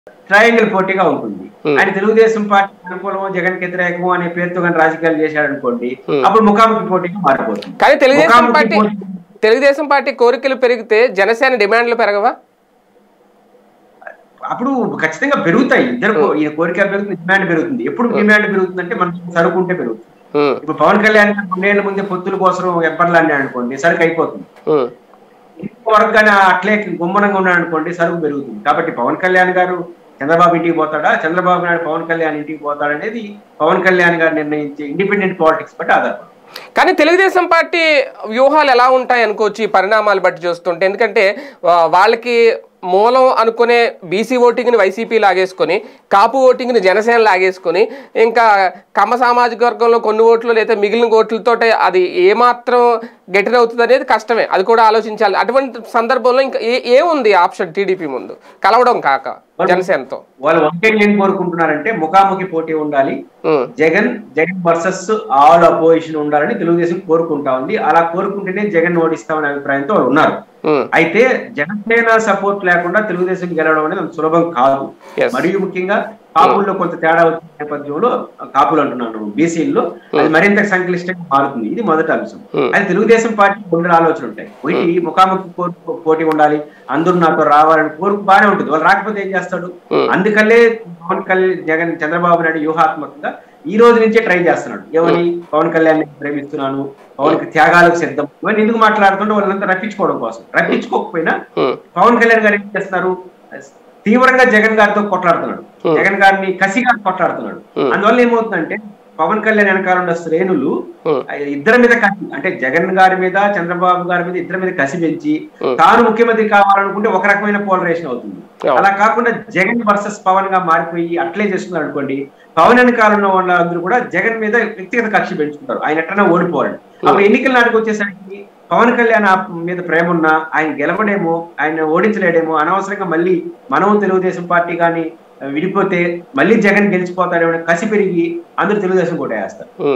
Triangle పోటీగా ఉంటుంది Hmm. ఆయన తెలుగుదేశం పార్టీ అనుకూలమో జగన్ వ్యతిరేకమో అనే పేరుతో కానీ రాజకీయాలు చేశాడు అనుకోండి Hmm. అప్పుడు ముఖాముఖి పోటీగా మారిపోతుంది కానీ తెలుగుదేశం ముఖాముఖి పార్టీ పోటీ- తెలుగుదేశం పార్టీ కోరికలు పెరిగితే జనసేన డిమాండ్లు పెరగవా అప్పుడు ఖచ్చితంగా పెరుగుతాయి ఇద్దరు ఈ కోరిక పెరుగుతుంది డిమాండ్ పెరుగుతుంది ఎప్పుడు డిమాండ్ పెరుగుతుందంటే మనం సరుకుంటే పెరుగుతుంది ఉమ్, ఇప్పుడు పవన్ కళ్యాణ్ గారు రెండేళ్ల ముందే పొత్తుల కోసం ఎప్పర్లాండి అనుకోండి సరుకు అయిపోతుంది ఉమ్, వరకు కానీ అట్లే గుమ్మనంగా ఉన్నాడు అనుకోండి సరుకు పెరుగుతుంది కాబట్టి పవన్ కళ్యాణ్ గారు చంద్రబాబు ఇంటికి పోతాడా చంద్రబాబు నాయుడు పవన్ కళ్యాణ్ ఇంటికి పోతాడా అనేది పవన్ కళ్యాణ్ గారు నిర్ణయించే ఇండిపెండెంట్ పాలిటిక్స్ బట్టి ఆధారపడి కానీ తెలుగుదేశం పార్టీ వ్యూహాలు ఎలా ఉంటాయి అనుకోవచ్చు ఈ పరిణామాలు బట్టి చూస్తుంటే ఎందుకంటే వా- వాళ్ళకి మూలం అనుకునే బీసీ ఓటింగ్ని వైసీపీ లాగేసుకొని కాపు ఓటింగ్ని జనసేన లాగేసుకొని ఇంకా కమ్మ సామాజిక వర్గంలో కొన్ని ఓట్లు లేదా మిగిలిన ఓట్లతో అది ఏమాత్రం గెటిన్ అవుతుంది అనేది కష్టమే అది కూడా ఆలోచించాలి అటువంటి సందర్భంలో ఇంకా ఏ ఏముంది ఆప్షన్ టీడీపీ ముందు కలవడం కాక జనసేనతో వాళ్ళు ఒకటే ఏం కోరుకుంటున్నారంటే ముఖాముఖి పోటీ ఉండాలి ఉమ్, Jagan Jagan versus all opposition ఉండాలని తెలుగుదేశం కోరుకుంటా ఉంది అలా కోరుకుంటేనే జగన్ ఓడిస్తామనే అభిప్రాయంతో వాళ్ళు ఉన్నారు ఉమ్, అయితే జనసేన సపోర్ట్ లేకుండా తెలుగుదేశం గెలవడం అనేది అంత సులభం కాదు Yes. మరియు ముఖ్యంగా కాపుల్లో కొంత తేడా వచ్చిన నేపథ్యంలో కాపులు అంటున్నాను బీసీల్లో అది మరింత సంక్లిష్టంగా మారుతుంది ఇది మొదటి అంశం Hmm. అది తెలుగుదేశం పార్టీ రెండు ఆలోచనలు ఉంటాయి ఒకటి ముఖాముఖి పో- పోటీ ఉండాలి అందరూ నాతో రావాలని కోరుకు బాగానే ఉంటుంది వాళ్ళు రాకపోతే ఏం చేస్తాడు Hmm. అందుకల్లే పవన్ కళ్యాణ్ జగన్ చంద్రబాబు నాయుడు వ్యూహాత్మకంగా ఈ రోజు నుంచే ట్రై చేస్తున్నాడు ఏమని పవన్ కళ్యాణ్ ప్రేమిస్తున్నాను పవన్ కి త్యాగాలకు సిద్ధం ఇవన్నీ ఎందుకు మాట్లాడుతుంటే వాళ్ళంతా రప్పించుకోవడం కోసం రప్పించుకోకపోయినా ఉమ్, పవన్ కళ్యాణ్ గారు ఏం చేస్తున్నారు తీవ్రంగా జగన్ గారితో కొట్లాడుతున్నాడు Hmm. జగన్ గారిని కసిగా కొట్లాడుతున్నాడు Hmm. అందువల్ల ఏమవుతుందంటే పవన్ కళ్యాణ్ వెనకాల ఉన్న శ్రేణులు ఉమ్, ఆ ఇద్దరి మీద కసి అంటే జగన్ గారి మీద చంద్రబాబు గారి మీద ఇద్దరి మీద కసి పెంచి Hmm. తాను ముఖ్యమంత్రి కావాలనుకుంటే ఒక రకమైన పోలరేషన్ అవుతుంది Yeah. అలా కాకుండా జగన్ వర్సెస్ పవన్ గా మారిపోయి అట్లే చేస్తున్నారు అనుకోండి పవన్ వెనకాల ఉన్న వాళ్ళందరూ కూడా జగన్ మీద వ్యక్తిగత కక్ష పెంచుకుంటారు ఆయన ఎట్లన్నా ఓడిపోవాలని అప్పుడు ఎన్నికల నాటికి వచ్చేసరికి పవన్ కళ్యాణ్ ఆ మీద ప్రేమ ఉన్నా ఆయన గెలవడేమో ఆయన ఓడించలేడేమో అనవసరంగా మళ్ళీ మనం తెలుగుదేశం పార్టీ కానీ విడిపోతే మళ్ళీ జగన్ గెలిచిపోతాడేమో అనే కసి పెరిగి అందరూ తెలుగుదేశం కూడా వేస్తారు ఉమ్.